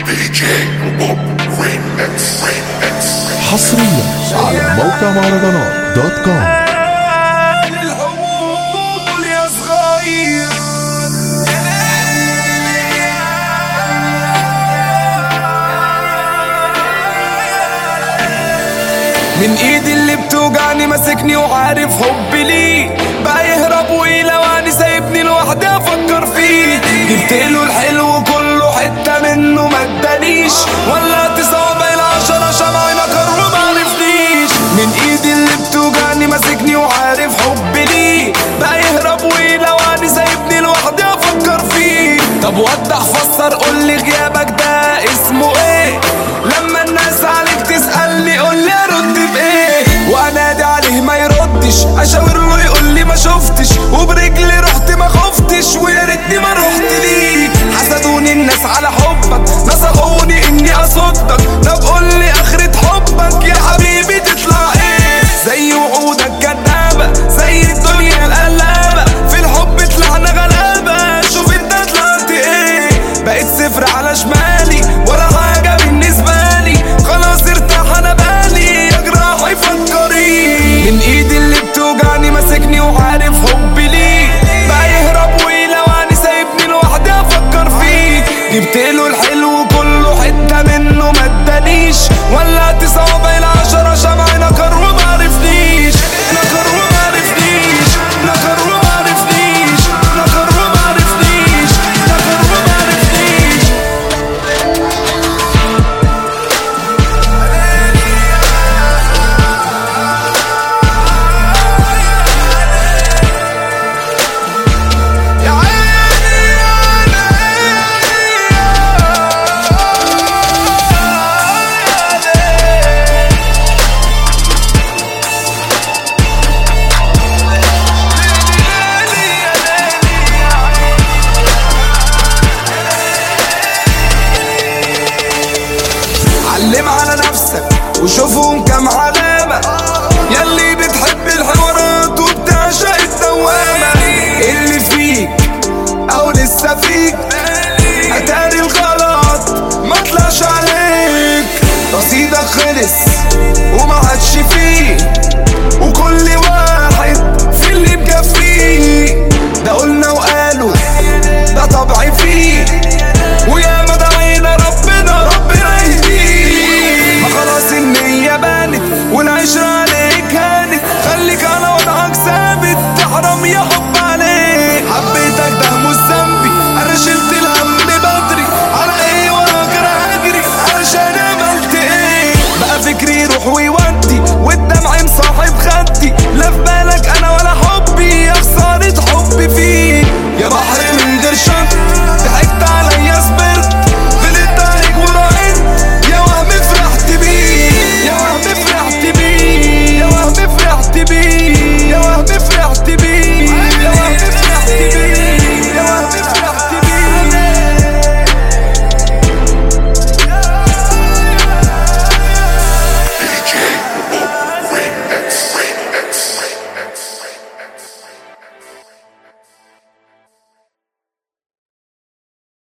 حصريا على موقع مهرجانات دوت كوم الحمول يا صغير من ايدي اللي بتوجعني ماسكني وعارف حبي ليه بقى يهرب ويلواني سايبني لوحدي افكر فيه جبت له الحلو كله حته منه ما ادانيش ولا صوابعي العشرة شمعي نكر وما عرفنيش من ايدي اللي بتوجعني ماسكني وعارف حبي ليه بقى يهرب ويلواني سايبني لوحدي افكر فيه طب وضح فسر قولي غيابك ده اسمه ايه لما الناس عليك تسألني قولي ارد بايه وانادي عليه ما يردش اشاور له يقول لي ما شفتش وبرجلي رحت ما خفتش ويا ريتني ما رحت ليك حسدوني الناس على حبك نصحوني اني اصدك طب قول لي اخرة حبك يا حبيبي تطلع ايه زي وعودك كدابة زي الدنيا القلابة في الحب طلعنا غلابة شوف انت طلعت ايه بقيت صفر على شمالي ولا حاجة بالنسبة لي خلاص ارتاح انا بالي يا جراحي فكري من ايدي اللي بتوجعني ماسكني وعارف حبي ليه بقى يهرب ويلواني سايبني لوحدي افكر فيه جبت له الحلو كله حتة منه ما ادانيش ولعت صوابعي العشرة شمعي نكر وما عرفنيش نكر وما عرفنيش نكر وما عرفنيش نكر وما عرفنيش نكر وما عرفنيش يا عيني يا عيني علم على نفسك وشوفهم كم علامة يلي بتحب الحوارات وبتعشق الدوامة اللي فيك أو لسه فيك